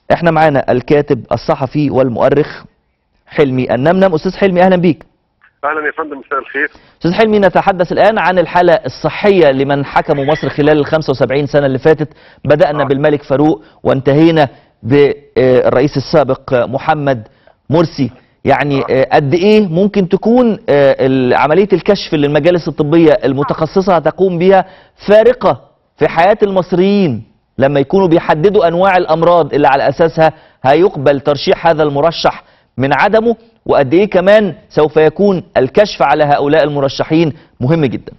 احنا معانا الكاتب الصحفي والمؤرخ حلمي النمنم استاذ حلمي اهلا بيك اهلا يا فندم مساء الخير استاذ حلمي نتحدث الان عن الحاله الصحيه لمن حكموا مصر خلال ال 75 سنه اللي فاتت بدانا آه. بالملك فاروق وانتهينا بالرئيس السابق محمد مرسي يعني آه، قد ايه ممكن تكون آه، ال- عمليه الكشف اللي المجالس الطبيه المتخصصه هتقوم بها فارقه في حياه المصريين لما يكونوا بيحددوا انواع الامراض اللي على اساسها هيقبل ترشيح هذا المرشح من عدمه وقد ايه كمان سوف يكون الكشف على هؤلاء المرشحين مهم جدا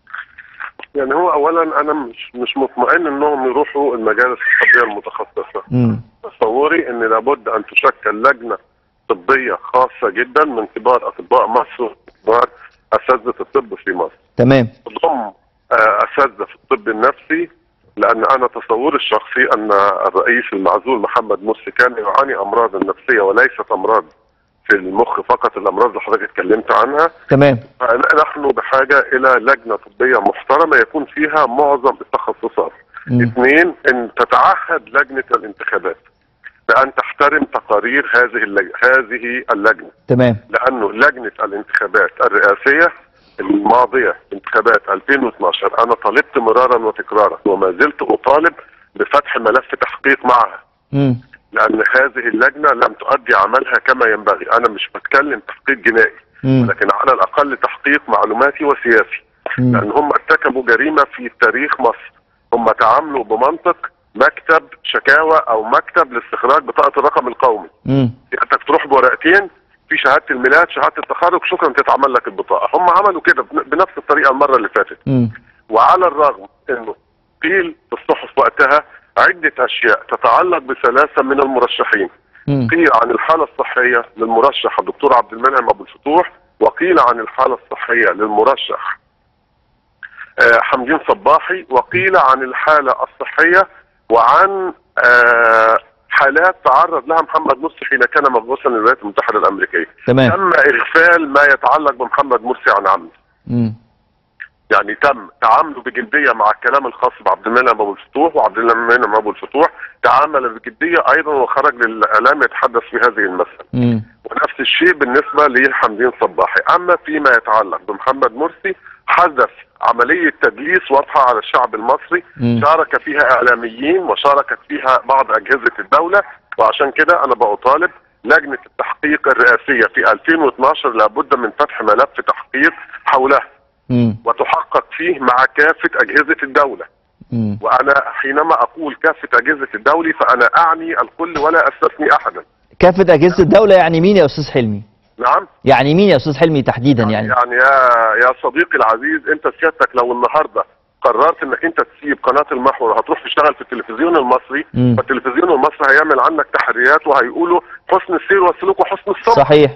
يعني هو اولا انا مش مش مطمئن انهم يروحوا المجالس الطبيه المتخصصه امم تصوري ان لابد ان تشكل لجنه طبيه خاصه جدا من كبار اطباء مصر وكبار اساتذه الطب في مصر تمام تضم آه، اساتذه في الطب النفسي لان انا تصوري الشخصي ان الرئيس المعزول محمد مرسي كان يعاني امراض نفسيه وليست امراض في المخ فقط الامراض اللي حضرتك اتكلمت عنها تمام نحن بحاجة إلى لجنة طبية محترمة يكون فيها معظم التخصصات. مم. اثنين أن تتعهد لجنة الانتخابات بأن تحترم تقارير هذه اللج... هذه اللجنة، تمام لأنه لجنة الانتخابات الرئاسية الماضية انتخابات 2012 أنا طلبت مرارا وتكرارا وما زلت أطالب بفتح ملف تحقيق معها. امم لأن هذه اللجنة لم تؤدي عملها كما ينبغي، أنا مش بتكلم تحقيق جنائي. امم لكن على الاقل تحقيق معلوماتي وسياسي مم. لان هم ارتكبوا جريمه في تاريخ مصر هم تعاملوا بمنطق مكتب شكاوى او مكتب لاستخراج بطاقه الرقم القومي امم انت تروح بورقتين في شهاده الميلاد شهاده التخرج شكرا تتعمل لك البطاقه هم عملوا كده بن- بنفس الطريقه المره اللي فاتت امم وعلى الرغم انه قيل في الصحف وقتها عده اشياء تتعلق بثلاثه من المرشحين امم قيل عن الحالة الصحية للمرشح الدكتور عبد المنعم أبو الفتوح وقيل عن الحالة الصحية للمرشح آه، حمدين صباحي وقيل عن الحالة الصحية وعن آه، حالات تعرض لها محمد مرسي حين كان مبعوثا للولايات المتحدة الأمريكية تمام تم إغفال ما يتعلق بمحمد مرسي عن عمد امم يعني تم تعامله بجديه مع الكلام الخاص بعبد المنعم ابو الفتوح وعبد المنعم ابو الفتوح تعامل بجديه ايضا وخرج للاعلام يتحدث في هذه المساله امم ونفس الشيء بالنسبه لحمدين صباحي اما فيما يتعلق بمحمد مرسي حدث عمليه تدليس واضحه على الشعب المصري مم. شارك فيها اعلاميين وشاركت فيها بعض اجهزه الدوله وعشان كده انا بطالب لجنه التحقيق الرئاسيه في 2012 لابد من فتح ملف تحقيق حولها امم وتحقق فيه مع كافة أجهزة الدولة امم وأنا حينما أقول كافة أجهزة الدولة فأنا أعني الكل ولا أستثني أحدا كافة أجهزة الدولة يعني مين يا أستاذ حلمي؟ نعم يعني مين يا أستاذ حلمي تحديدا يعني؟ يعني يا يا صديقي العزيز أنت سيادتك لو النهاردة قررت انك انت تسيب قناه المحور وهتروح تشتغل في التلفزيون المصري مم. فالتلفزيون المصري هيعمل عنك تحريات وهيقولوا حسن السير والسلوك وحسن الصبر صحيح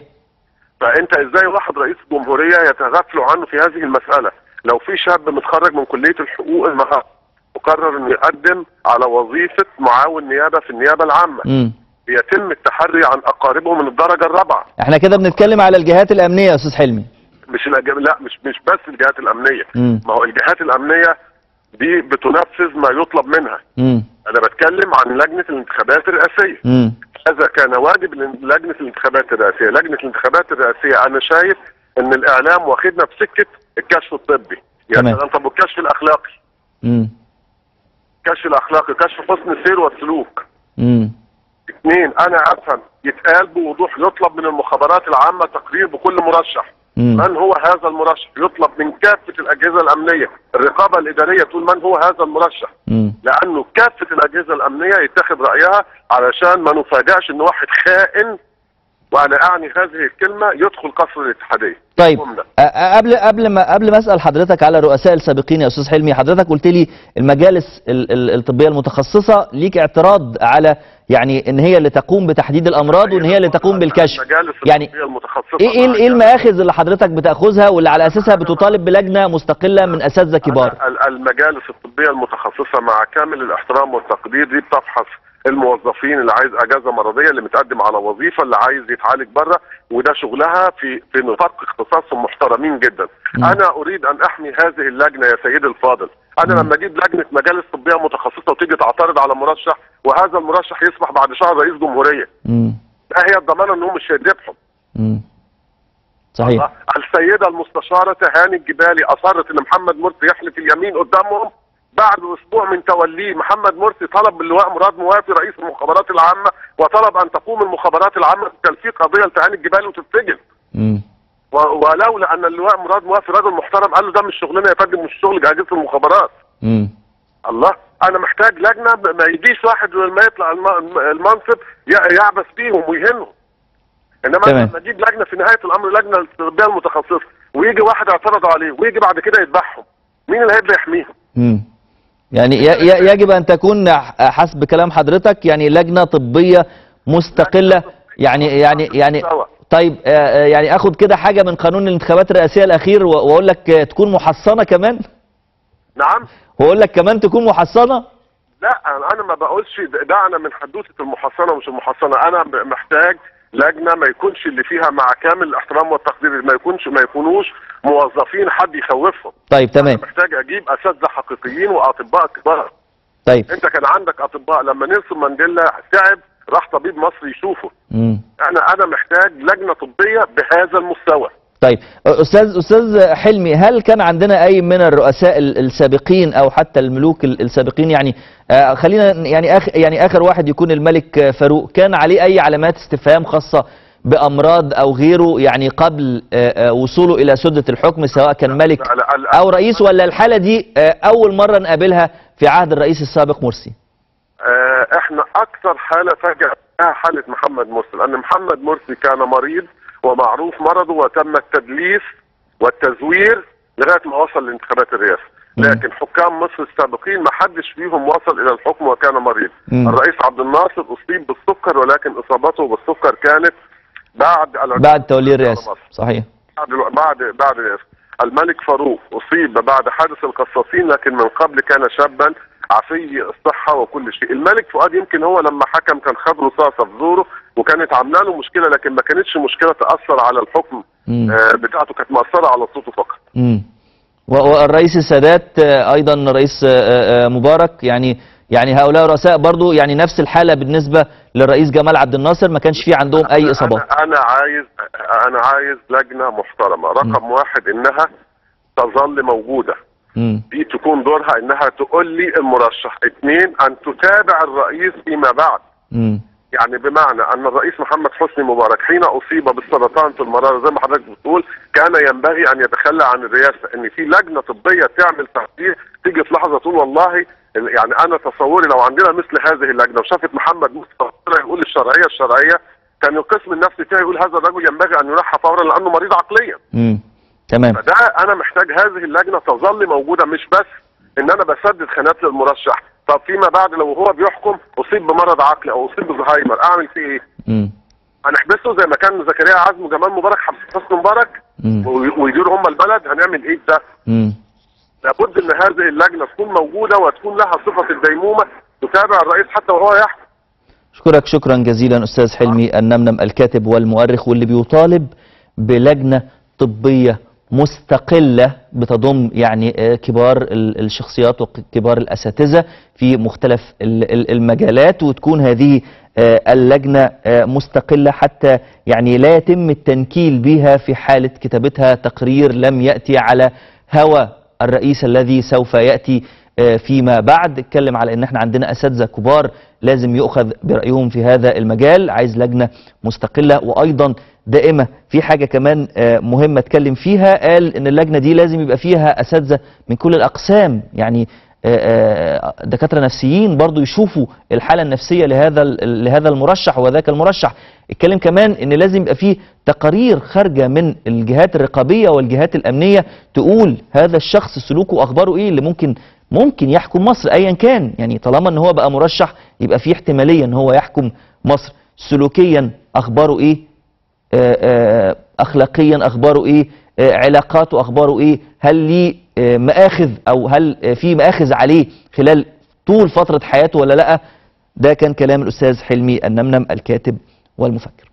فانت ازاي واحد رئيس جمهوريه يتغافلوا عنه في هذه المساله لو في شاب متخرج من كليه الحقوق النهارده وقرر انه يقدم على وظيفه معاون نيابه في النيابه العامه امم يتم التحري عن اقاربه من الدرجه الرابعه احنا كده بنتكلم على الجهات الأمنية يا أستاذ حلمي مش الأج... لا مش مش بس الجهات الامنيه امم ما هو الجهات الامنيه دي بتنفذ ما يطلب منها امم انا بتكلم عن لجنه الانتخابات الرئاسيه امم هذا كان واجب لن- لجنه الانتخابات الرئاسيه، لجنه الانتخابات الرئاسيه انا شايف ان الاعلام واخدنا في سكه الكشف الطبي، يا تمام. سلام طب والكشف الاخلاقي، امم الكشف الاخلاقي كشف حسن السير والسلوك. امم اثنين انا افهم يتقال بوضوح يطلب من المخابرات العامه تقرير بكل مرشح. امم من هو هذا المرشح؟ يطلب من كافه الاجهزه الامنيه، الرقابه الاداريه تقول من هو هذا المرشح؟ امم لانه كافه الاجهزه الامنيه يتخذ رايها علشان ما نفاجئش ان واحد خائن وانا اعني هذه الكلمه يدخل قصر الاتحاديه طيب جملة. أ- أ- قبل قبل ما قبل ما اسال حضرتك على الرؤساء السابقين يا استاذ حلمي حضرتك قلت لي المجالس ال- ال- الطبيه المتخصصه ليك اعتراض على يعني ان هي اللي تقوم بتحديد الامراض وان هي اللي تقوم بالكشف المجالس يعني الطبية المتخصصه ايه ايه ايه المآخذ اللي حضرتك بتاخذها واللي على اساسها بتطالب بلجنه مستقله من اساتذه كبار أنا ال- المجالس الطبيه المتخصصه مع كامل الاحترام والتقدير دي بتفحص الموظفين اللي عايز اجازه مرضيه اللي متقدم على وظيفه اللي عايز يتعالج بره وده شغلها في في نطاق اختصاصهم محترمين جدا مم. انا اريد ان احمي هذه اللجنه يا سيدي الفاضل انا مم. لما اجيب لجنه مجالس طبيه متخصصه وتيجي تعترض على مرشح وهذا المرشح يصبح بعد شهر رئيس جمهوريه مم. ما هي الضمانه انهم مش هيذبحوا مم. صحيح السيده المستشاره تهاني الجبالي اصرت ان محمد مرسي يحلف اليمين قدامهم بعد اسبوع من توليه محمد مرسي طلب من اللواء مراد موافي رئيس المخابرات العامه وطلب ان تقوم المخابرات العامه بتلفيق قضيه لتهاني الجبالي وتتسجن مم. و- ولولا ان اللواء مراد موافي راجل محترم قال له ده مش شغلنا يا فندم مش شغل اجهزه المخابرات مم. الله انا محتاج لجنه ب- ما يجيش واحد لما يطلع الم- المنصب ي- يعبث بيهم ويهنهم انما تمام. أنا لما اجيب لجنه في نهايه الامر لجنه الطبيه المتخصصه ويجي واحد يعترض عليه ويجي بعد كده يذبحهم مين اللي هيبدا يحميهم؟ مم. يعني ي- ي- يجب ان تكون ح- حسب كلام حضرتك يعني لجنه طبيه مستقله يعني يعني يعني سوا. طيب آه، آه، يعني اخد كده حاجه من قانون الانتخابات الرئاسيه الاخير و- واقول لك آه، تكون محصنه كمان نعم واقول لك كمان تكون محصنه لا أنا- انا ما بقولش د- دعنا من حدوثه المحصنه ومش المحصنه انا ب- محتاج لجنه ما يكونش اللي فيها مع كامل الاحترام والتقدير ما يكونش ما يكونوش موظفين حد يخوفهم طيب تمام محتاج اجيب اساتذه حقيقيين واطباء كبار طيب انت كان عندك اطباء لما نيلسون مانديلا تعب راح طبيب مصري يشوفه مم. انا انا محتاج لجنه طبيه بهذا المستوى طيب استاذ استاذ حلمي هل كان عندنا اي من الرؤساء ال- السابقين او حتى الملوك ال- السابقين يعني آه خلينا يعني اخر يعني اخر واحد يكون الملك آه، فاروق كان عليه اي علامات استفهام خاصه بامراض او غيره يعني قبل آه آه وصوله الى سده الحكم سواء كان ملك لا- لا- لا- او رئيس ولا الحاله دي آه اول مره نقابلها في عهد الرئيس السابق مرسي آه، احنا اكثر حاله فاجأ بها حاله محمد مرسي لان محمد مرسي كان مريض ومعروف مرضه وتم التدليس والتزوير لغايه ما وصل لانتخابات الرئاسه مم. لكن حكام مصر السابقين ما حدش فيهم وصل الى الحكم وكان مريض مم. الرئيس عبد الناصر اصيب بالسكر ولكن اصابته بالسكر كانت بعد العدوان بعد توليه على الرئاسه مصر. صحيح بعد بعد بعد الرئاسة. الملك فاروق اصيب بعد حادث القصاصين لكن من قبل كان شابا عفي الصحه وكل شيء الملك فؤاد يمكن هو لما حكم كان خد رصاصه في زوره وكانت عامله له مشكله لكن ما كانتش مشكله تاثر على الحكم مم. آه بتاعته كانت مأثره على صوته فقط مم. و- والرئيس السادات آه، ايضا رئيس آه، آه، مبارك يعني يعني هؤلاء الرؤساء برضو يعني نفس الحاله بالنسبه للرئيس جمال عبد الناصر ما كانش في عندهم اي اصابات انا انا عايز انا عايز لجنه محترمه رقم واحد انها تظل موجوده مم. دي تكون دورها انها تقول لي المرشح اثنين ان تتابع الرئيس فيما بعد مم. يعني بمعنى ان الرئيس محمد حسني مبارك حين اصيب بالسرطان في المراره زي ما حضرتك بتقول كان ينبغي ان يتخلى عن الرئاسه ان في لجنه طبيه تعمل تحقيق تيجي في لحظه تقول والله يعني انا تصوري لو عندنا مثل هذه اللجنه وشافت محمد مصطفى يقول الشرعيه الشرعيه كان القسم النفسي فيها يقول هذا الرجل ينبغي ان ينحى فورا لانه مريض عقليا مم. تمام فده انا محتاج هذه اللجنه تظل موجوده مش بس ان انا بسدد خانات للمرشح طب فيما بعد لو هو بيحكم اصيب بمرض عقلي او اصيب بزهايمر اعمل فيه ايه؟ مم. هنحبسه زي ما كان زكريا عزمي وجمال مبارك حبس حسني مبارك مم. وي- ويديروا هم البلد هنعمل ايه ده؟ مم. لابد ان هذه اللجنه تكون موجوده وتكون لها صفه الديمومه تتابع الرئيس حتى وهو يحكم اشكرك شكرا جزيلا استاذ حلمي النمنم الكاتب والمؤرخ واللي بيطالب بلجنه طبيه مستقله بتضم يعني آه، كبار ال- الشخصيات وكبار الاساتذه في مختلف ال- ال- المجالات وتكون هذه آه، اللجنه آه، مستقله حتى يعني لا يتم التنكيل بها في حاله كتابتها تقرير لم ياتي على هوى الرئيس الذي سوف ياتي آه، فيما بعد اتكلم على ان احنا عندنا اساتذه كبار لازم يؤخذ برايهم في هذا المجال عايز لجنه مستقله وايضا دائمه في حاجه كمان آه، مهمه اتكلم فيها قال ان اللجنه دي لازم يبقى فيها اساتذه من كل الاقسام يعني آه، آه، دكاتره نفسيين برضو يشوفوا الحاله النفسيه لهذا ال- لهذا المرشح وذاك المرشح اتكلم كمان ان لازم يبقى فيه تقارير خارجه من الجهات الرقابيه والجهات الامنيه تقول هذا الشخص سلوكه اخباره ايه اللي ممكن ممكن يحكم مصر ايا كان يعني طالما ان هو بقى مرشح يبقى فيه احتماليه ان هو يحكم مصر سلوكيا اخباره ايه آه، آه، اخلاقيا اخباره ايه آه، علاقاته اخباره ايه هل ليه آه، مآخذ او هل آه، في مآخذ عليه خلال طول فترة حياته ولا لا ده كان كلام الاستاذ حلمي النمنم الكاتب والمفكر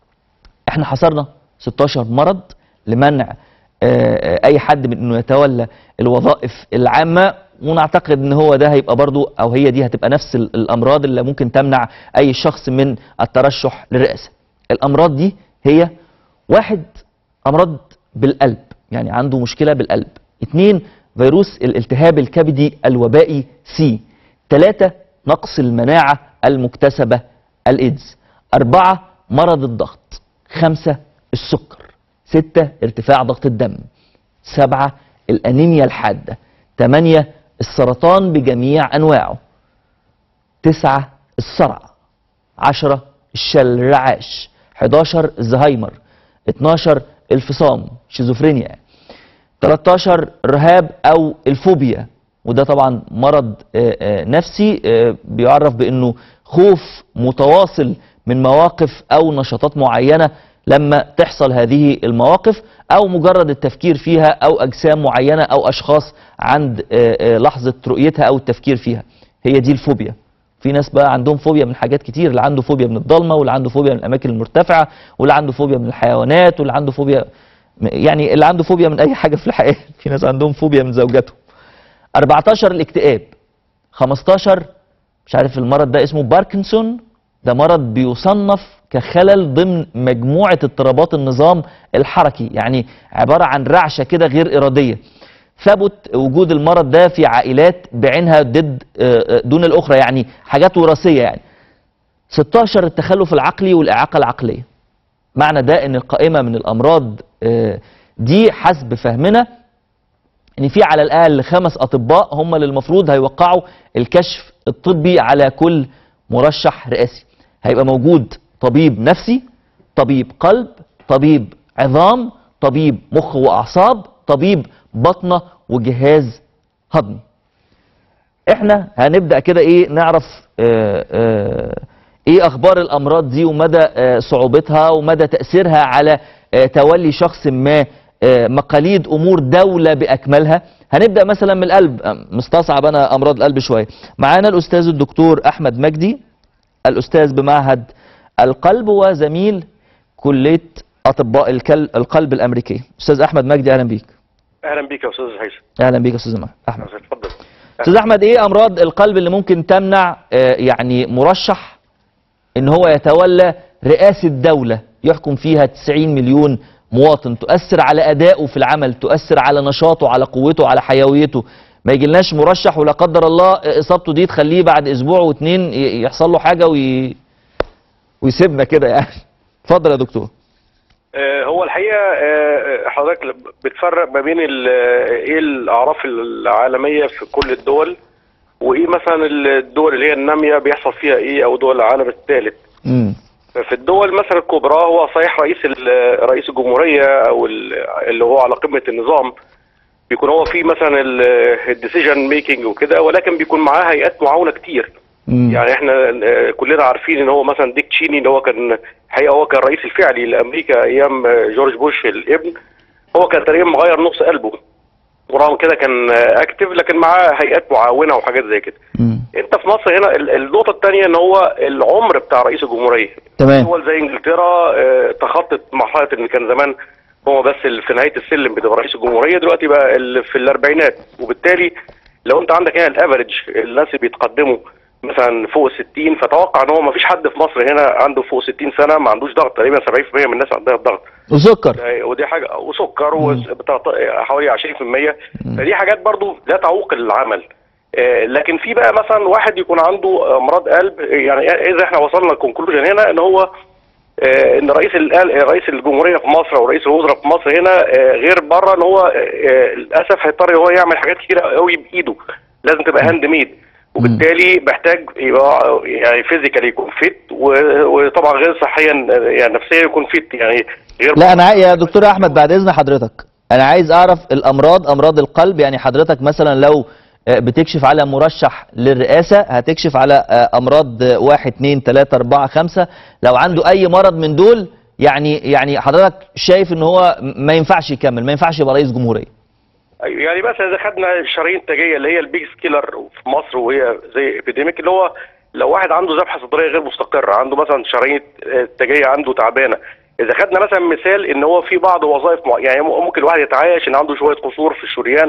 احنا حصرنا 16 مرض لمنع آه، آه، اي حد من انه يتولى الوظائف العامه ونعتقد ان هو ده هيبقى برضو او هي دي هتبقى نفس ال- الامراض اللي ممكن تمنع اي شخص من الترشح للرئاسه الامراض دي هي واحد امراض بالقلب يعني عنده مشكله بالقلب اثنين فيروس الالتهاب الكبدي الوبائي سي ثلاثة نقص المناعة المكتسبة الإيدز أربعة مرض الضغط خمسة السكر ستة ارتفاع ضغط الدم سبعة الأنيميا الحادة ثمانية السرطان بجميع أنواعه تسعة الصرع عشرة الشل الرعاش 11 الزهايمر 12 الفصام شيزوفرينيا 13 رهاب او الفوبيا وده طبعا مرض آه، آه، نفسي آه، بيعرف بانه خوف متواصل من مواقف او نشاطات معينه لما تحصل هذه المواقف او مجرد التفكير فيها او اجسام معينه او اشخاص عند آه، آه، لحظه رؤيتها او التفكير فيها هي دي الفوبيا في ناس بقى عندهم فوبيا من حاجات كتير اللي عنده فوبيا من الضلمه واللي عنده فوبيا من الاماكن المرتفعه واللي عنده فوبيا من الحيوانات واللي عنده فوبيا يعني اللي عنده فوبيا من اي حاجه في الحياه في ناس عندهم فوبيا من زوجاتهم 14 الاكتئاب 15 مش عارف المرض ده اسمه باركنسون ده مرض بيصنف كخلل ضمن مجموعه اضطرابات النظام الحركي يعني عباره عن رعشه كده غير اراديه ثبت وجود المرض ده في عائلات بعينها ضد آه، آه، دون الاخرى يعني حاجات وراثيه يعني 16 التخلف العقلي والاعاقه العقليه معنى ده ان القائمه من الامراض آه، دي حسب فهمنا ان في على الاقل خمس اطباء هم اللي المفروض هيوقعوا الكشف الطبي على كل مرشح رئاسي هيبقى موجود طبيب نفسي طبيب قلب طبيب عظام طبيب مخ واعصاب طبيب بطنه وجهاز هضمي احنا هنبدا كده ايه نعرف آه آه ايه اخبار الامراض دي ومدى آه صعوبتها ومدى تاثيرها على آه تولي شخص ما آه مقاليد امور دوله باكملها هنبدا مثلا من القلب آه، مستصعب انا امراض القلب شويه معانا الاستاذ الدكتور احمد مجدي الاستاذ بمعهد القلب وزميل كليه اطباء الكل- القلب الامريكيه استاذ احمد مجدي اهلا بيك اهلا بيك يا استاذ هيثم اهلا بيك يا استاذ احمد اتفضل استاذ احمد ايه امراض القلب اللي ممكن تمنع آه، يعني مرشح ان هو يتولى رئاسه دوله يحكم فيها 90 مليون مواطن تؤثر على ادائه في العمل تؤثر على نشاطه على قوته على حيويته ما يجيلناش مرشح ولا قدر الله آه، اصابته دي تخليه بعد اسبوع واتنين ي- يحصل له حاجه وي... ويسيبنا كده يعني اتفضل يا دكتور آه، هو الحقيقه آه، حضرتك بتفرق ما بين ال- ايه الاعراف العالميه في كل الدول وايه مثلا الدول اللي هي الناميه بيحصل فيها ايه او دول العالم الثالث امم في الدول مثلا الكبرى هو صحيح رئيس ال- رئيس الجمهوريه او ال- اللي هو على قمه النظام بيكون هو في مثلا الديسيجن ميكنج وكده ولكن بيكون معاه هيئات معاونه كتير يعني احنا آه، كلنا عارفين ان هو مثلا ديك تشيني اللي هو كان الحقيقه هو كان الرئيس الفعلي لامريكا ايام آه، جورج بوش الابن هو كان تقريبا مغير نص قلبه ورغم كده كان اكتف لكن معاه هيئات معاونه وحاجات زي كده امم انت في مصر هنا ال- النقطه الثانيه ان هو العمر بتاع رئيس الجمهوريه تمام دول زي انجلترا آه، تخطت مرحله ان كان زمان هو بس ال- في نهايه السلم بتبقى رئيس الجمهوريه دلوقتي بقى ال- في الاربعينات وبالتالي لو انت عندك هنا الافرج الناس اللي بيتقدموا مثلا فوق ال 60 فتوقع ان هو ما فيش حد في مصر هنا عنده فوق 60 سنه ما عندوش ضغط تقريبا 70% من الناس عندها ضغط وسكر آه، ودي حاجه وسكر وبتاع- حوالي 20% فدي حاجات برضو لا تعوق العمل آه، لكن في بقى مثلا واحد يكون عنده امراض قلب يعني اذا احنا وصلنا للكونكلوجن هنا ان هو آه، ان رئيس ال- رئيس الجمهوريه في مصر او رئيس الوزراء في مصر هنا آه، غير بره ان هو آه، للاسف هيضطر ان هو يعمل حاجات كتيره قوي بايده لازم تبقى هاند ميد وبالتالي محتاج يبقى يعني فيزيكالي يكون فيت وطبعا غير صحيا آه، يعني نفسيا يكون فيت يعني غير لا انا عاي- يا دكتور احمد بعد اذن حضرتك انا عايز اعرف الامراض امراض القلب يعني حضرتك مثلا لو آه، بتكشف على مرشح للرئاسة هتكشف على آه، امراض آه، واحد اتنين تلاتة اربعة خمسة لو عنده اي مرض من دول يعني يعني حضرتك شايف ان هو م- ما ينفعش يكمل ما ينفعش يبقى رئيس جمهورية أيوة، يعني مثلا اذا خدنا الشرايين التاجيه اللي هي البيج سكيلر في مصر وهي زي ابيديميك اللي هو لو واحد عنده ذبحه صدريه غير مستقره عنده مثلا شرايين التاجيه عنده تعبانه اذا خدنا مثلا مثال ان هو في بعض وظائف مع... يعني ممكن الواحد يتعايش ان عنده شويه قصور في الشريان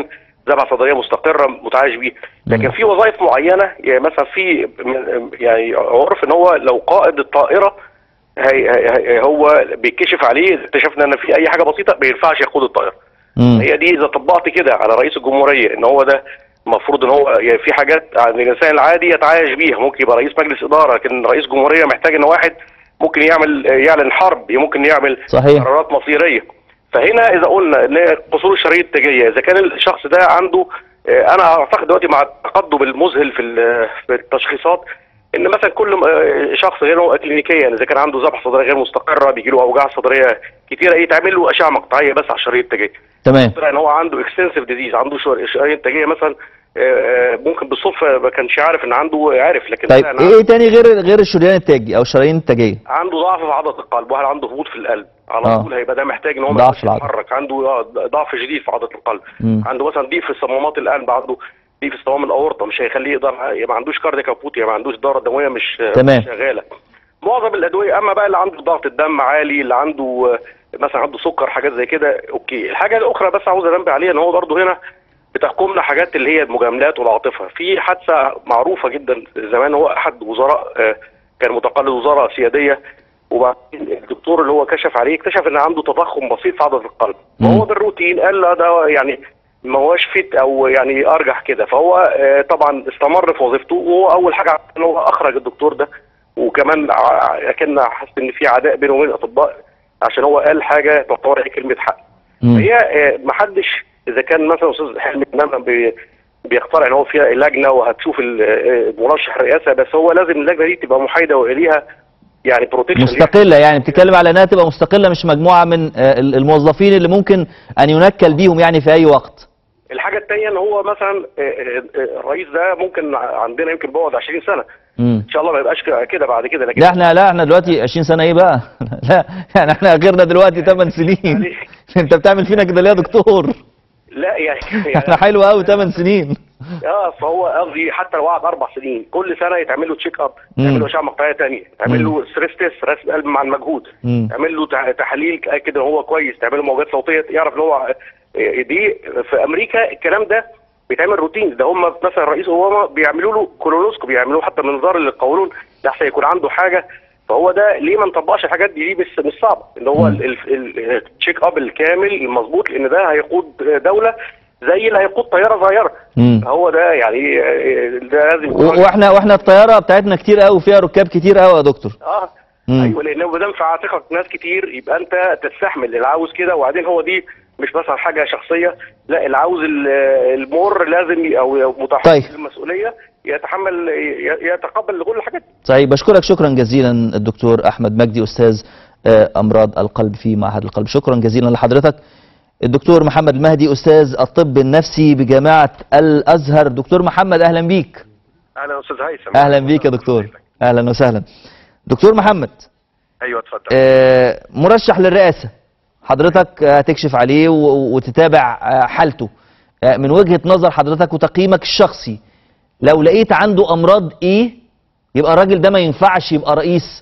ذبحه صدريه مستقره متعايش بيها لكن في وظائف معينه يعني مثلا في من- يعني عرف ان هو لو قائد الطائره هي هي هي هو بيتكشف عليه اكتشفنا ان في اي حاجه بسيطه ما ينفعش يقود الطائره مم. هي دي اذا طبقت كده على رئيس الجمهوريه ان هو ده المفروض ان هو يعني في حاجات عن الانسان العادي يتعايش بيها ممكن يبقى رئيس مجلس اداره لكن رئيس جمهوريه محتاج ان واحد ممكن يعمل يعلن حرب ممكن يعمل صحيح قرارات مصيريه فهنا اذا قلنا ان قصور الشرعيه التاجيه اذا كان الشخص ده عنده آه، انا اعتقد دلوقتي مع التقدم المذهل في ال- في التشخيصات ان مثلا كل آه، شخص غير كلينيكيا اذا كان عنده ذبحه صدريه غير مستقره بيجي له اوجاع صدريه كتيره ايه تعمل له اشعه مقطعيه بس على الشريط التاجيه تمام طلع ان هو عنده اكستنسيف ديزيز عنده شر- شرايين انتاجيه مثلا آه، آه، ممكن بالصدفه ما كانش عارف ان عنده عارف لكن طيب طلع إن ايه تاني غير غير الشريان التاجي او الشرايين التاجيه عنده ضعف في عضله القلب واحد عنده هبوط في القلب على آه. طول هيبقى ده محتاج ان هو ما ضعف يقدرش في العضلة. يتحرك عنده آه، ضعف شديد في عضله القلب مم. عنده مثلا ضيق في صمامات القلب عنده ضيق في صمام الاورطه مش هيخليه يقدر ما عندوش كاردياك اوتبوت يعني ما عندوش الدوره الدمويه مش تمام. مش شغاله معظم الادويه اما بقى اللي عنده ضغط الدم عالي اللي عنده آه، مثلا عنده سكر حاجات زي كده اوكي الحاجه الاخرى بس عاوز انبه عليها ان هو برضه هنا بتحكمنا حاجات اللي هي المجاملات والعاطفه في حادثه معروفه جدا زمان هو احد وزراء آه، كان متقلد وزاره سياديه وبعدين الدكتور اللي هو كشف عليه اكتشف ان عنده تضخم بسيط في عضله القلب مم. فهو بالروتين قال لا ده يعني ما هوش فيت او يعني ارجح كده فهو آه، طبعا استمر في وظيفته وهو اول حاجه عمل ان هو اخرج الدكتور ده وكمان ع- كان حاسس ان في عداء بينه وبين الاطباء عشان هو قال حاجه تعتبر هي كلمه حق مم. هي آه، محدش اذا كان مثلا استاذ حلمي تماما بي- بيقترح ان هو فيها لجنه وهتشوف ال- آه، مرشح الرئاسه بس هو لازم اللجنه دي تبقى محايده وليها يعني بروتكشن مستقلة يعني بتتكلم على انها تبقى مستقلة مش مجموعة من آه، ال- الموظفين اللي ممكن ان ينكل بيهم يعني في اي وقت الحاجه الثانيه ان هو مثلا آه، آه، آه، الرئيس ده ممكن عندنا يمكن بيقعد 20 سنه مم. ان شاء الله ما يبقاش ك- كده بعد كده لكن لا احنا لا احنا دلوقتي 20 سنة ايه بقى لا يعني احنا اخرنا دلوقتي 8 سنين يعني- انت بتعمل فينا كده ليه يا دكتور لا يعني احنا حلو قوي 8 سنين اه فهو قصدي حتى لو قعد اربع سنين كل سنه يتعمل له تشيك اب مم. يعمل له اشعه مقطعيه ثانيه تعمل له ستريس تيست رسم قلب مع المجهود مم. تعمل له تح- تحاليل تاكد ان هو كويس تعمل له موجات صوتيه يعرف ان هو آه، دي في امريكا الكلام ده بيتعمل روتين ده هم مثلا الرئيس اوباما بيعملوا له كولونوسكوبي بيعملوا حتى منظار للقولون لحسن يكون عنده حاجه فهو ده ليه ما نطبقش الحاجات دي دي مش مش صعبه ان هو مم. التشيك اب الكامل المظبوط لان ده هيقود دوله زي اللي هيقود طياره صغيره مم. هو ده يعني آه، ده لازم و- يكون- واحنا واحنا الطيارة بتاعتنا كتير قوي فيها ركاب كتير قوي يا دكتور اه مم. ايوه لان ما دام في عاتقك ناس كتير يبقى انت تستحمل اللي عاوز كده وبعدين هو دي مش مثلا حاجه شخصيه لا اللي عاوز ال- المور لازم ي- او متحمل طيب. المسؤوليه يتحمل ي- يتقبل كل الحاجات دي. صحيح بشكرك شكرا جزيلا الدكتور احمد مجدي استاذ آه، امراض القلب في معهد القلب شكرا جزيلا لحضرتك الدكتور محمد المهدي استاذ الطب النفسي بجامعه الازهر دكتور محمد اهلا بيك اهلا استاذ هيثم اهلا بيك يا دكتور اهلا وسهلا دكتور محمد ايوه اتفضل آه، مرشح للرئاسه حضرتك آه، هتكشف عليه و- وتتابع آه، حالته آه، من وجهه نظر حضرتك وتقييمك الشخصي لو لقيت عنده امراض ايه يبقى الراجل ده ما ينفعش يبقى رئيس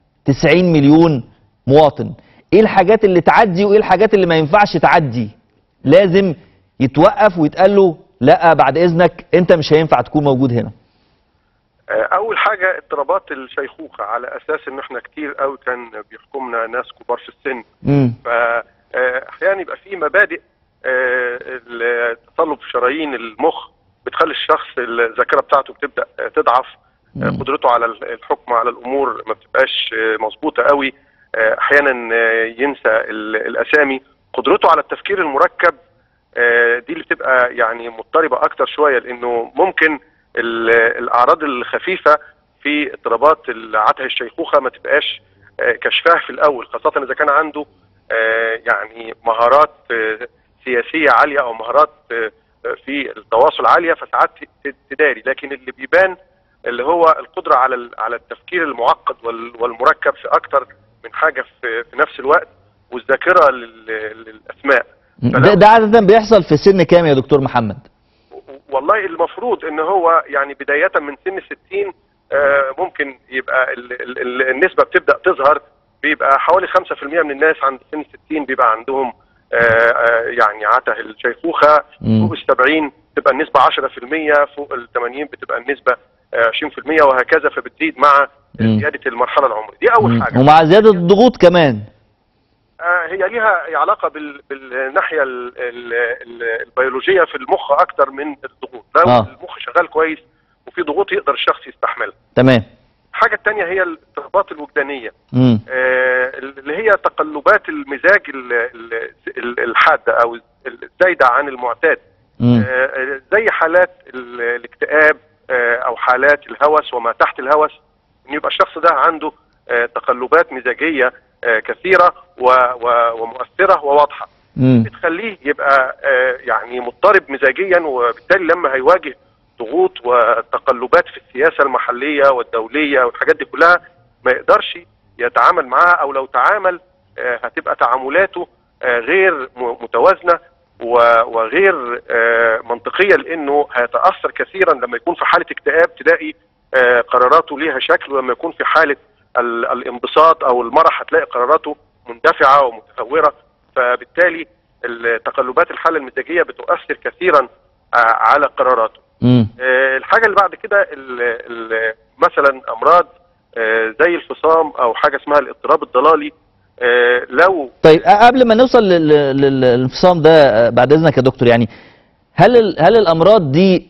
90 مليون مواطن ايه الحاجات اللي تعدي وايه الحاجات اللي ما ينفعش تعدي لازم يتوقف ويتقال له لا بعد اذنك انت مش هينفع تكون موجود هنا اول حاجه اضطرابات الشيخوخه على اساس ان احنا كتير قوي كان بيحكمنا ناس كبار في السن امم فاحيانا يبقى في مبادئ آه، التصلب في شرايين المخ بتخلي الشخص الذاكره بتاعته بتبدا آه، تضعف آه، مم. قدرته على الحكم على الامور ما بتبقاش آه، مظبوطه قوي آه، احيانا آه، ينسى ال- الاسامي قدرته على التفكير المركب آه، دي اللي بتبقى يعني مضطربه اكتر شويه لانه ممكن ال- الاعراض الخفيفه في اضطرابات عته الشيخوخه ما تبقاش آه، كشفها في الاول خاصه اذا كان عنده آه، يعني مهارات آه، سياسيه عاليه او مهارات آه، آه، في التواصل عاليه فساعات ت- تداري لكن اللي بيبان اللي هو القدره على ال- على التفكير المعقد وال- والمركب في اكتر من حاجه في في نفس الوقت والذاكره لل- للاسماء ده, ده عاده بيحصل في سن كام يا دكتور محمد والله المفروض ان هو يعني بدايه من سن 60 آه، ممكن يبقى ال- ال- ال- النسبه بتبدا تظهر بيبقى حوالي 5% من الناس عند سن 60 بيبقى عندهم آه، آه، يعني عته الشيخوخه مم. فوق ال 70 تبقى النسبه 10% فوق ال 80 بتبقى النسبه آه، 20% وهكذا فبتزيد مع مم. زياده المرحله العمريه دي اول مم. حاجه ومع زياده الضغوط كمان آه، هي ليها علاقه بال... بالناحيه ال... ال... ال... البيولوجيه في المخ اكتر من الضغوط لو آه. آه. المخ شغال كويس وفي ضغوط يقدر الشخص يستحملها تمام الحاجه الثانيه هي الاضطرابات الوجدانيه مم. آه، اللي هي تقلبات المزاج ال- ال- ال- الحاده او الزايده عن المعتاد مم. آه، زي حالات ال- الاكتئاب آه، او حالات الهوس وما تحت الهوس ان يبقى الشخص ده عنده آه، تقلبات مزاجيه آه، كثيره و- و- ومؤثره وواضحه مم. بتخليه يبقى آه، يعني مضطرب مزاجيا وبالتالي لما هيواجه ضغوط وتقلبات في السياسه المحليه والدوليه والحاجات دي كلها ما يقدرش يتعامل معاها او لو تعامل آه، هتبقى تعاملاته آه، غير م- متوازنه و- وغير آه، منطقيه لانه هيتاثر كثيرا لما يكون في حاله اكتئاب تلاقي آه، قراراته ليها شكل ولما يكون في حاله ال- الانبساط او المرح هتلاقي قراراته مندفعه ومتهوره فبالتالي تقلبات الحاله المزاجيه بتؤثر كثيرا آه، على قراراته. مم. آه، الحاجه اللي بعد كده ال- ال- مثلا امراض آه، زي الفصام او حاجه اسمها الاضطراب الضلالي آه، لو طيب أ- قبل ما نوصل لل- لل- للانفصام ده أ، بعد اذنك يا دكتور يعني هل ال- هل الامراض دي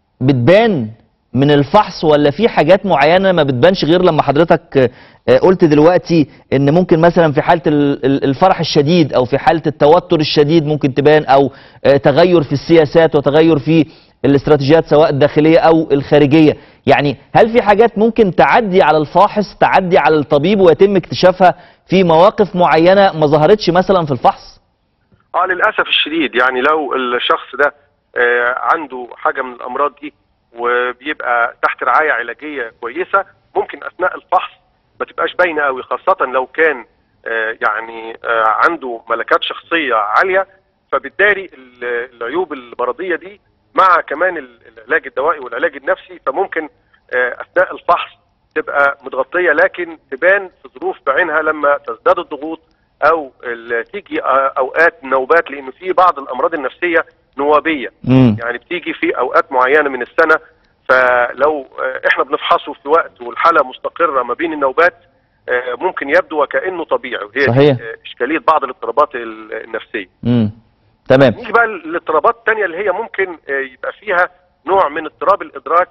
بتبان من الفحص ولا في حاجات معينه ما بتبانش غير لما حضرتك أ، قلت دلوقتي ان ممكن مثلا في حاله ال- ال- الفرح الشديد او في حاله التوتر الشديد ممكن تبان او أ، تغير في السياسات وتغير في الاستراتيجيات سواء الداخليه او الخارجيه يعني هل في حاجات ممكن تعدي على الفاحص تعدي على الطبيب ويتم اكتشافها في مواقف معينه ما ظهرتش مثلا في الفحص اه للاسف الشديد يعني لو الشخص ده آه، عنده حاجه من الامراض دي وبيبقى تحت رعايه علاجيه كويسه ممكن اثناء الفحص ما تبقاش باينه قوي خاصه لو كان آه، يعني آه، عنده ملكات شخصيه عاليه فبالتالي ال- العيوب المرضيه دي مع كمان ال- العلاج الدوائي والعلاج النفسي فممكن آه، اثناء الفحص تبقى متغطيه لكن تبان في ظروف بعينها لما تزداد الضغوط او ال- تيجي آه، اوقات نوبات لانه في بعض الامراض النفسيه نوابيه امم يعني بتيجي في اوقات معينه من السنه فلو آه، احنا بنفحصه في وقت والحاله مستقره ما بين النوبات آه، ممكن يبدو وكانه طبيعي وهي دي، صحيح. آه، اشكاليه بعض الاضطرابات ال- النفسيه امم تمام نيجي بقى للاضطرابات الثانيه اللي هي ممكن آه، يبقى فيها نوع من اضطراب الادراك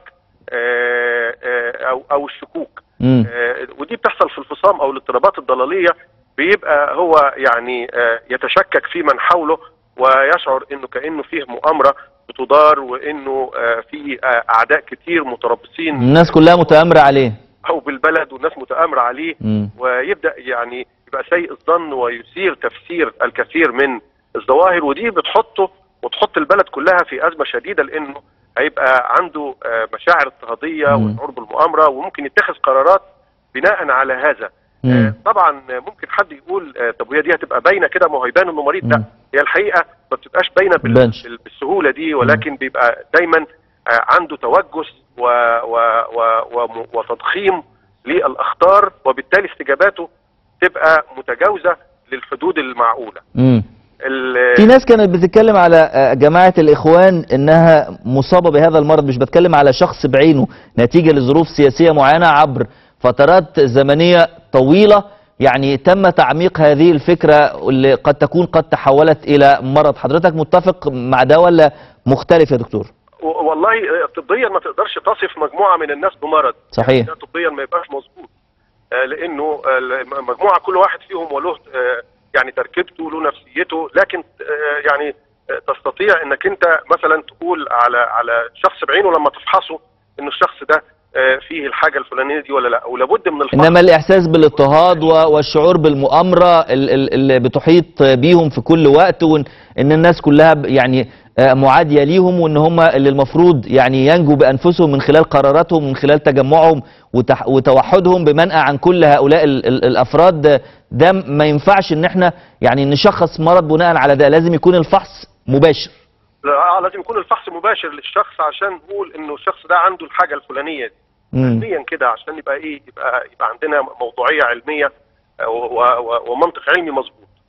آه، آه، او او الشكوك امم آه، ودي بتحصل في الفصام او الاضطرابات الضلاليه بيبقى هو يعني آه، يتشكك في من حوله ويشعر انه كانه فيه مؤامره بتدار وانه آه، في آه، اعداء كتير متربصين الناس كلها متآمرة عليه او بالبلد والناس متآمره عليه امم ويبدا يعني يبقى سيء الظن ويثير تفسير الكثير من الظواهر ودي بتحطه وتحط البلد كلها في ازمه شديده لانه هيبقى عنده آه، مشاعر اضطهاديه مم. وشعور بالمؤامره وممكن يتخذ قرارات بناء على هذا مم. آه، طبعا آه، ممكن حد يقول آه، طب وهي دي هتبقى باينه كده ما هو يبان انه مريض لا مم. هي الحقيقه ما بتبقاش باينه بال- بانش. بال- بالسهوله دي ولكن بيبقى دايما آه، عنده توجس و و و و وتضخيم للاخطار وبالتالي استجاباته تبقى متجاوزه للحدود المعقوله امم ال- في ناس كانت بتتكلم على آه، جماعة الإخوان إنها مصابة بهذا المرض مش بتكلم على شخص بعينه نتيجة لظروف سياسية معينة عبر فترات زمنية طويلة يعني تم تعميق هذه الفكرة اللي قد تكون قد تحولت إلى مرض حضرتك متفق مع ده ولا مختلف يا دكتور و- والله آه، طبيا ما تقدرش تصف مجموعه من الناس بمرض صحيح ده طبيا ما يبقاش مظبوط آه، لانه آه، المجموعه كل واحد فيهم وله آه، يعني تركيبته له نفسيته لكن آه، يعني آه، تستطيع انك انت مثلا تقول على على شخص بعينه لما تفحصه ان الشخص ده آه، فيه الحاجه الفلانيه دي ولا لا ولابد من الفحص إنما الإحساس بالاضطهاد و- والشعور بالمؤامرة ال- ال- اللي بتحيط بيهم في كل وقت وإن إن الناس كلها ب- يعني آه، معادية ليهم وإن هم اللي المفروض يعني ينجوا بأنفسهم من خلال قراراتهم من خلال تجمعهم وتح- وتوحدهم بمنأى عن كل هؤلاء ال- ال- الأفراد ده, ده ما ينفعش إن إحنا يعني نشخص مرض بناء على ده لازم يكون الفحص مباشر لا، آه، لازم يكون الفحص مباشر للشخص عشان نقول انه الشخص ده عنده الحاجه الفلانيه دي مم. علميا كده عشان يبقى ايه يبقى يبقى عندنا موضوعيه علميه آه، و- و- ومنطق علمي مظبوط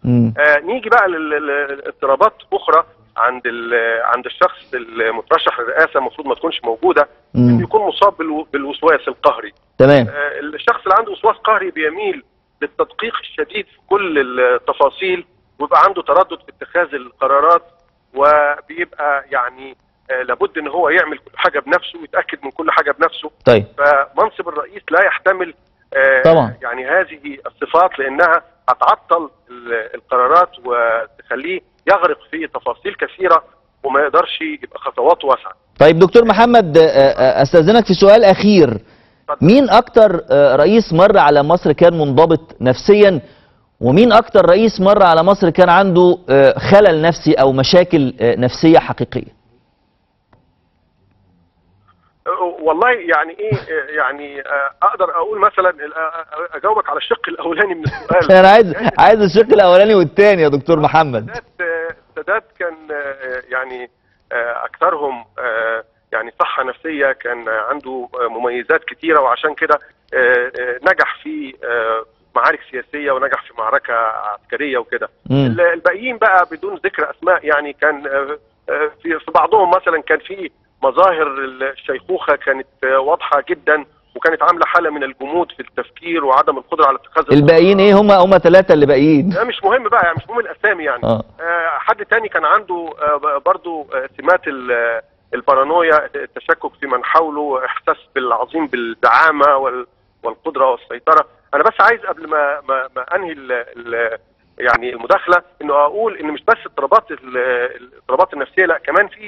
مم. آه نيجي بقى للاضطرابات اخرى عند ال- عند الشخص المترشح للرئاسه المفروض ما تكونش موجوده مم. انه يكون مصاب بالو- بالوسواس القهري تمام آه، الشخص اللي عنده وسواس قهري بيميل للتدقيق الشديد في كل التفاصيل ويبقى عنده تردد في اتخاذ القرارات وبيبقى يعني آه، لابد ان هو يعمل كل حاجه بنفسه ويتاكد من كل حاجه بنفسه طيب فمنصب الرئيس لا يحتمل آه، طبعا. يعني هذه الصفات لانها هتعطل ال- القرارات وتخليه يغرق في تفاصيل كثيره وما يقدرش يبقى خطواته واسعه طيب دكتور محمد آه، آه، استاذنك في سؤال اخير اتفضل. مين اكتر آه، رئيس مر على مصر كان منضبط نفسيا ومين اكتر رئيس مر على مصر كان عنده آه، خلل نفسي او مشاكل آه، نفسية حقيقية والله يعني ايه يعني آه، اقدر اقول مثلا آه، اجاوبك على الشق الاولاني من السؤال انا عايز عايز الشق الاولاني والثاني يا دكتور محمد السادات آه، السادات كان آه، يعني آه، اكثرهم آه، يعني صحه نفسيه كان عنده آه، مميزات كثيره وعشان كده آه، آه، نجح في آه، معارك سياسيه ونجح في معركه عسكريه وكده مم. ال- الباقيين بقى بدون ذكر اسماء يعني كان آه، آه، في في بعضهم مثلا كان في مظاهر الشيخوخه كانت آه، واضحه جدا وكانت عامله حاله من الجمود في التفكير وعدم القدره على اتخاذ الباقيين ايه هم هم ثلاثة اللي باقيين ده مش مهم بقى يعني مش مهم الاسامي يعني اه آه، حد تاني كان عنده آه، برضو آه، سمات ال- آه، البارانويا التشكك في من حوله احساس بالعظيم بالزعامه وال- والقدره والسيطره انا بس عايز قبل ما ما, ما انهي ال ال يعني المداخله انه اقول ان مش بس اضطرابات ال- الاضطرابات النفسيه لا كمان في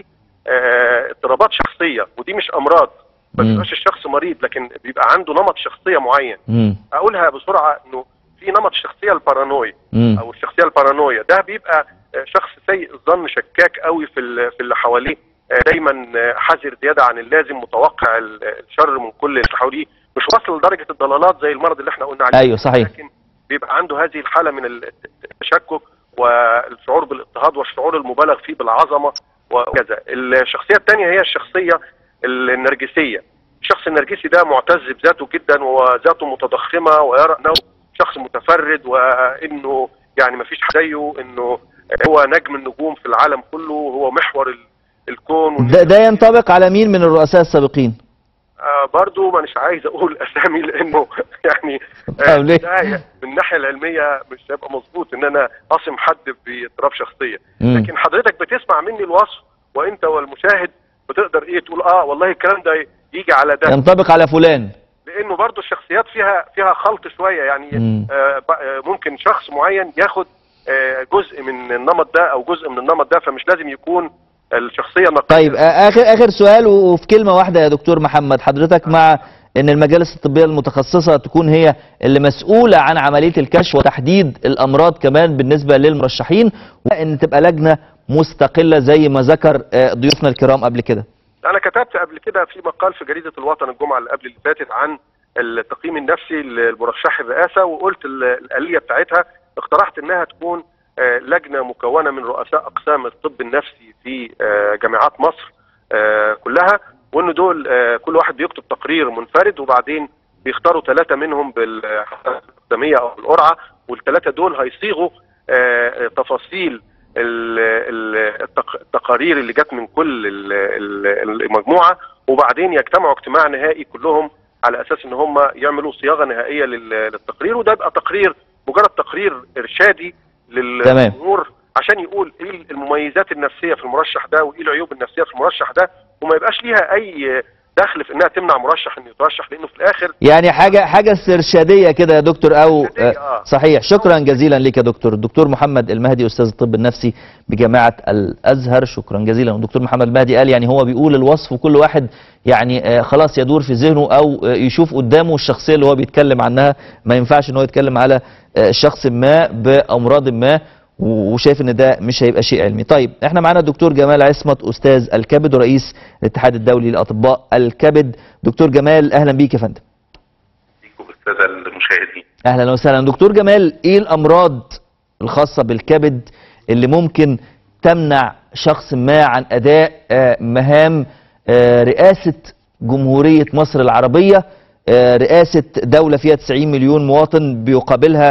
آه، اضطرابات شخصيه ودي مش امراض ما مم. بيبقاش الشخص مريض لكن بيبقى عنده نمط شخصيه معين مم. اقولها بسرعه انه في نمط الشخصيه البارانوي مم. او الشخصيه البارانويا ده بيبقى آه، شخص سيء الظن شكاك قوي في ال- في اللي حواليه آه، دايما آه، حذر زياده عن اللازم متوقع ال- الشر من كل اللي حواليه مش واصل لدرجه الضلالات زي المرض اللي احنا قلنا عليه ايوه صحيح لكن بيبقى عنده هذه الحاله من التشكك والشعور بالاضطهاد والشعور المبالغ فيه بالعظمه وكذا الشخصيه الثانيه هي الشخصيه النرجسيه الشخص النرجسي ده معتز بذاته جدا وذاته متضخمه ويرى انه شخص متفرد وانه يعني ما فيش حد زيه انه هو نجم النجوم في العالم كله وهو محور ال- الكون وإن- ده, ده ينطبق على مين من الرؤساء السابقين آه برضو ما مش عايز اقول اسامي لانه يعني طب ليه؟ ده من الناحيه العلميه مش هيبقى مظبوط ان انا اصم حد باضطراب شخصيه مم. لكن حضرتك بتسمع مني الوصف وانت والمشاهد بتقدر ايه تقول اه والله الكلام ده يجي على ده ينطبق على فلان لانه برضو الشخصيات فيها فيها خلط شويه يعني مم. آه ب- آه، ممكن شخص معين ياخد آه جزء من النمط ده او جزء من النمط ده فمش لازم يكون الشخصيه نقيه طيب آه، اخر اخر سؤال و- وفي كلمه واحده يا دكتور محمد حضرتك مع ان المجالس الطبيه المتخصصه تكون هي اللي مسؤوله عن عمليه الكشف وتحديد الامراض كمان بالنسبه للمرشحين وان تبقى لجنه مستقله زي ما ذكر آه، ضيوفنا الكرام قبل كده انا كتبت قبل كده في مقال في جريده الوطن الجمعه اللي قبل اللي فاتت عن التقييم النفسي للمرشح الرئاسه وقلت ال- الاليه بتاعتها اقترحت انها تكون آه، لجنه مكونه من رؤساء اقسام الطب النفسي في آه، جامعات مصر آه، كلها وان دول آه، كل واحد بيكتب تقرير منفرد وبعدين بيختاروا ثلاثه منهم بالاقدميه او بالقرعه والثلاثه دول هيصيغوا آه، تفاصيل ال- ال- التق- التقارير اللي جت من كل ال- ال- المجموعه وبعدين يجتمعوا اجتماع نهائي كلهم على اساس ان هم يعملوا صياغه نهائيه لل- للتقرير وده يبقى تقرير مجرد تقرير ارشادي تمام. للجمهور عشان يقول ايه المميزات النفسيه في المرشح ده وايه العيوب النفسيه في المرشح ده وما يبقاش ليها اي دخل في انها تمنع مرشح انه يترشح لانه في الاخر يعني حاجه حاجه استرشاديه كده يا دكتور او استرشادية، آه، آه. صحيح شكرا جزيلا لك يا دكتور الدكتور محمد المهدي استاذ الطب النفسي بجامعه الازهر شكرا جزيلا والدكتور محمد المهدي قال يعني هو بيقول الوصف وكل واحد يعني آه، خلاص يدور في ذهنه او آه، يشوف قدامه الشخصيه اللي هو بيتكلم عنها ما ينفعش ان هو يتكلم على آه، شخص ما بامراض ما و- وشايف ان ده مش هيبقى شيء علمي طيب احنا معانا الدكتور جمال عصمت استاذ الكبد ورئيس الاتحاد الدولي لاطباء الكبد دكتور جمال اهلا بيك يا فندم بيكم الساده المشاهدين اهلا وسهلا دكتور جمال ايه الامراض الخاصه بالكبد اللي ممكن تمنع شخص ما عن اداء آه، مهام آه، رئاسه جمهوريه مصر العربيه آه، رئاسه دوله فيها 90 مليون مواطن بيقابلها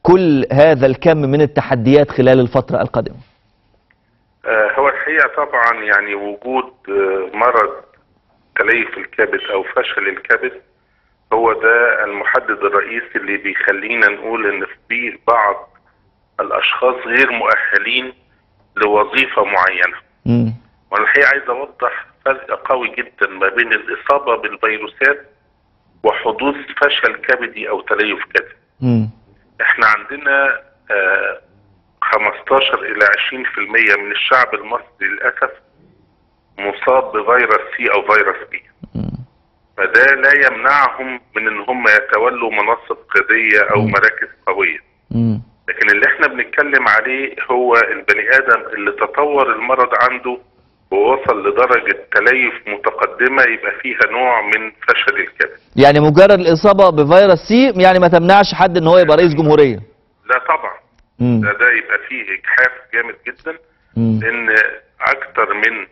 كل هذا الكم من التحديات خلال الفترة القادمة آه، هو الحقيقة طبعا يعني وجود آه، مرض تليف الكبد أو فشل الكبد هو ده المحدد الرئيسي اللي بيخلينا نقول إن في بعض الأشخاص غير مؤهلين لوظيفة معينة مم. وأنا الحقيقة عايز أوضح فرق قوي جدا ما بين الإصابة بالفيروسات وحدوث فشل كبدي أو تليف كبدي مم. احنا عندنا آه، 15 الى 20% من الشعب المصري للاسف مصاب بفيروس سي او فيروس بي مم. فده لا يمنعهم من ان هم يتولوا مناصب قياديه او مراكز قويه مم. لكن اللي احنا بنتكلم عليه هو البني ادم اللي تطور المرض عنده ووصل لدرجه تليف متقدمه يبقى فيها نوع من فشل الكبد يعني مجرد الإصابة بفيروس سي يعني ما تمنعش حد إن هو يبقى رئيس جمهورية لا طبعا مم. ده ده يبقى فيه اجحاف جامد جدا مم. لان اكثر من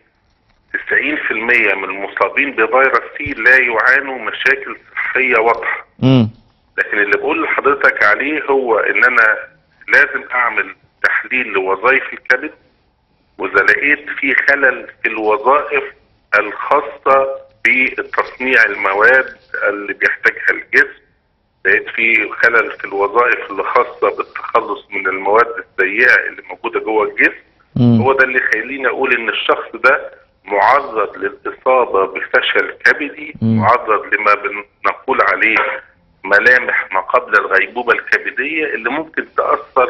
90% من المصابين بفيروس سي لا يعانوا مشاكل صحيه واضحه مم. لكن اللي بقول لحضرتك عليه هو ان انا لازم اعمل تحليل لوظائف الكبد واذا لقيت في خلل في الوظائف الخاصه بتصنيع المواد اللي بيحتاجها الجسم لقيت في خلل في الوظائف اللي خاصه بالتخلص من المواد السيئه اللي موجوده جوه الجسم مم. هو ده اللي يخليني اقول ان الشخص ده معرض للاصابه بفشل كبدي مم. معرض لما بنقول عليه ملامح ما قبل الغيبوبه الكبديه اللي ممكن تاثر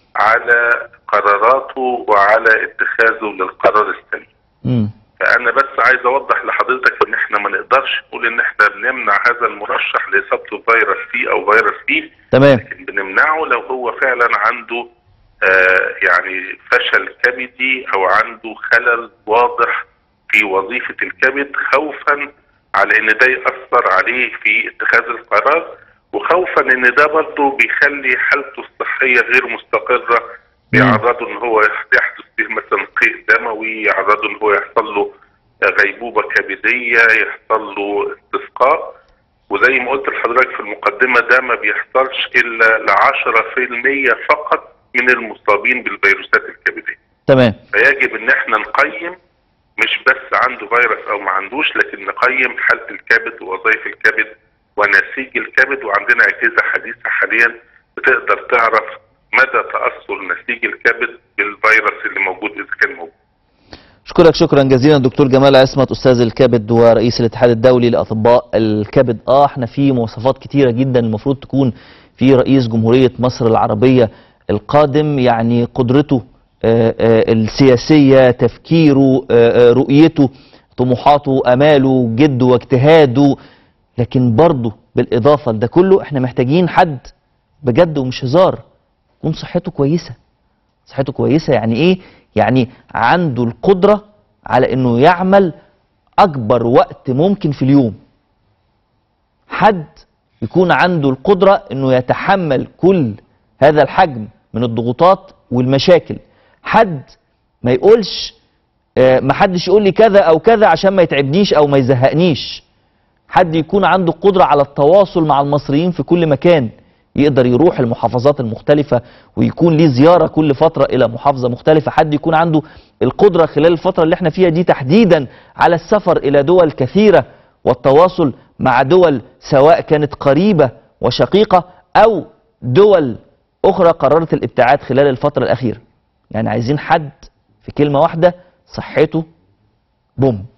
على قراراته وعلى اتخاذه للقرار السليم مم. فانا بس عايز اوضح لحضرتك ان احنا ما نقدرش نقول ان احنا بنمنع هذا المرشح لاصابته بفيروس سي او فيروس بي تمام لكن بنمنعه لو هو فعلا عنده آه يعني فشل كبدي او عنده خلل واضح في وظيفة الكبد خوفا على ان ده يأثر عليه في اتخاذ القرار وخوفا ان ده برضه بيخلي حالته الصحية غير مستقرة بيعرضه ان هو يحدث به مثلا قيء دموي يعرضه ان هو يحصل له غيبوبة كبدية يحصل له استسقاء وزي ما قلت لحضرتك في المقدمة ده ما بيحصلش إلا ل 10% فقط من المصابين بالفيروسات الكبدية تمام فيجب إن احنا نقيم مش بس عنده فيروس أو ما عندوش لكن نقيم حالة الكبد ووظائف الكبد ونسيج الكبد وعندنا أجهزة حديثة حاليا بتقدر تعرف مدى تأثر نسيج الكبد بالفيروس اللي موجود إذا كان موجود اشكرك شكرا جزيلا دكتور جمال عصمت استاذ الكبد ورئيس الاتحاد الدولي لاطباء الكبد اه احنا في مواصفات كتيره جدا المفروض تكون في رئيس جمهوريه مصر العربيه القادم يعني قدرته آه، آه، السياسيه تفكيره آه، آه، رؤيته طموحاته اماله جده واجتهاده لكن برضه بالاضافه لده كله احنا محتاجين حد بجد ومش هزار يكون صحته كويسه صحته كويسه يعني ايه يعني عنده القدره على انه يعمل اكبر وقت ممكن في اليوم حد يكون عنده القدره انه يتحمل كل هذا الحجم من الضغوطات والمشاكل حد ما يقولش آه، ما حدش يقول لي كذا او كذا عشان ما يتعبنيش او ما يزهقنيش حد يكون عنده قدرة على التواصل مع المصريين في كل مكان يقدر يروح المحافظات المختلفة ويكون ليه زيارة كل فترة إلى محافظة مختلفة حد يكون عنده القدرة خلال الفترة اللي احنا فيها دي تحديدا على السفر إلى دول كثيرة والتواصل مع دول سواء كانت قريبة وشقيقة أو دول أخرى قررت الابتعاد خلال الفترة الأخيرة يعني عايزين حد في كلمة واحدة صحته بوم